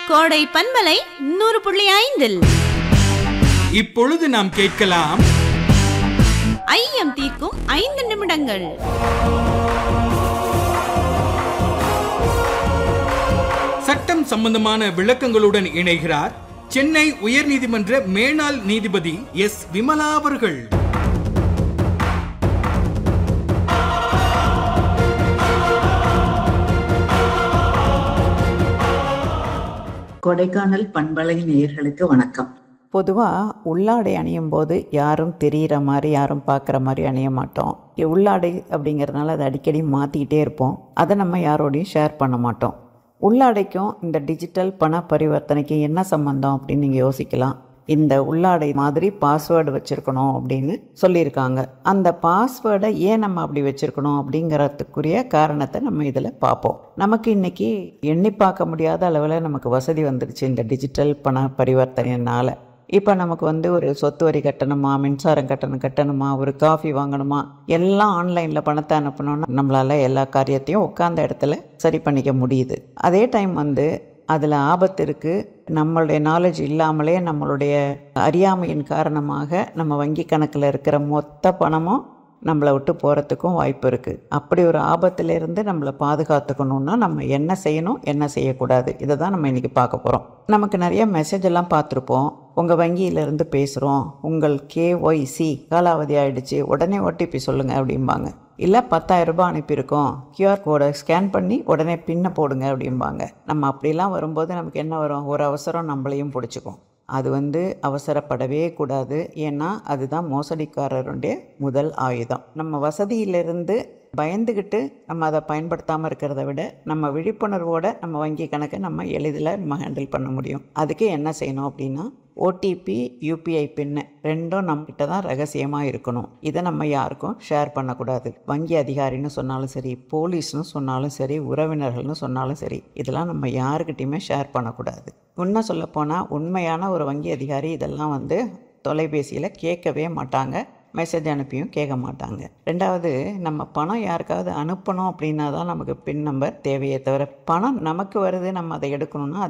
கோடை பன்மலை நூறு புள்ளி ஐந்தில் இப்பொழுது நாம் கேட்கலாம் ஐயம் தீர்க்கும் ஐந்து நிமிடங்கள் சட்டம் சம்பந்தமான விளக்கங்களுடன் இணைகிறார் சென்னை உயர்நீதிமன்ற மேனாள் நீதிபதி எஸ் விமலா அவர்கள் கொடைக்கானல் பண்பலை நேயர்களுக்கு வணக்கம் பொதுவாக உள்ளாடை அணியும் போது யாரும் தெரிகிற மாதிரி யாரும் பார்க்குற மாதிரி அணிய மாட்டோம் இ- உள்ளாடை அப்படிங்கிறதுனால அதை அடிக்கடி மாற்றிக்கிட்டே இருப்போம் அதை நம்ம யாரோடையும் ஷேர் பண்ண மாட்டோம் உள்ளாடைக்கும் இந்த டிஜிட்டல் பண பரிவர்த்தனைக்கும் என்ன சம்பந்தம் அப்படின்னு நீங்கள் யோசிக்கலாம் இந்த உள்ளாடை மாதிரி பாஸ்வேர்டு வச்சுருக்கணும் அப்படின்னு சொல்லியிருக்காங்க அந்த பாஸ்வேர்டை ஏன் நம்ம அப்படி வச்சுருக்கணும் அப்படிங்கிறதுக்குரிய காரணத்தை நம்ம இதில் பார்ப்போம் நமக்கு இன்றைக்கி எண்ணி பார்க்க முடியாத அளவில் நமக்கு வசதி வந்துருச்சு இந்த டிஜிட்டல் பண பரிவர்த்தனையினால் இப்போ நமக்கு வந்து ஒரு சொத்து வரி கட்டணுமா மின்சாரம் கட்டணம் கட்டணுமா ஒரு காஃபி வாங்கணுமா எல்லாம் ஆன்லைனில் பணத்தை அனுப்பணும்னா நம்மளால் எல்லா காரியத்தையும் உட்காந்த இடத்துல சரி பண்ணிக்க முடியுது அதே டைம் வந்து அதில் ஆபத்து இருக்குது நம்மளுடைய நாலேஜ் இல்லாமலே நம்மளுடைய அறியாமையின் காரணமாக நம்ம வங்கி கணக்கில் இருக்கிற மொத்த பணமும் நம்மளை விட்டு போகிறதுக்கும் வாய்ப்பு இருக்குது அப்படி ஒரு ஆபத்திலிருந்து நம்மளை பாதுகாத்துக்கணுன்னா நம்ம என்ன செய்யணும் என்ன செய்யக்கூடாது இதை தான் நம்ம இன்றைக்கி பார்க்க போகிறோம் நமக்கு நிறைய மெசேஜ் எல்லாம் பார்த்துருப்போம் உங்கள் வங்கியிலேருந்து பேசுகிறோம் உங்கள் கேஒய்சி காலாவதி ஆயிடுச்சு உடனே ஓடிபி சொல்லுங்கள் அப்படிம்பாங்க இல்லை பத்தாயிரம் ரூபாய் அனுப்பியிருக்கோம் கியூஆர் கோடை ஸ்கேன் பண்ணி உடனே பின்னை போடுங்க அப்படிம்பாங்க நம்ம அப்படிலாம் வரும்போது நமக்கு என்ன வரும் ஒரு அவசரம் நம்மளையும் பிடிச்சிக்கும் அது வந்து அவசரப்படவே கூடாது ஏன்னா அதுதான் மோசடிக்காரருடைய முதல் ஆயுதம் நம்ம வசதியிலிருந்து பயந்துக்கிட்டு நம்ம அதை பயன்படுத்தாமல் இருக்கிறத விட நம்ம விழிப்புணர்வோட நம்ம வங்கி கணக்கை நம்ம எளிதில் நம்ம ஹேண்டில் பண்ண முடியும் அதுக்கு என்ன செய்யணும் அப்படின்னா ஓடிபி யூபிஐ பின்னு ரெண்டும் நம்மக்கிட்ட தான் ரகசியமாக இருக்கணும் இதை நம்ம யாருக்கும் ஷேர் பண்ணக்கூடாது வங்கி அதிகாரின்னு சொன்னாலும் சரி போலீஸ்னு சொன்னாலும் சரி உறவினர்கள்னு சொன்னாலும் சரி இதெல்லாம் நம்ம யாருக்கிட்டையுமே ஷேர் பண்ணக்கூடாது உண்மை சொல்லப்போனால் உண்மையான ஒரு வங்கி அதிகாரி இதெல்லாம் வந்து தொலைபேசியில் கேட்கவே மாட்டாங்க மெசேஜ் அனுப்பியும் கேட்க மாட்டாங்க ரெண்டாவது நம்ம பணம் யாருக்காவது அனுப்பணும் அப்படின்னா தான் நமக்கு பின் நம்பர் தேவையே தவிர பணம் நமக்கு வருது நம்ம அதை எடுக்கணும்னா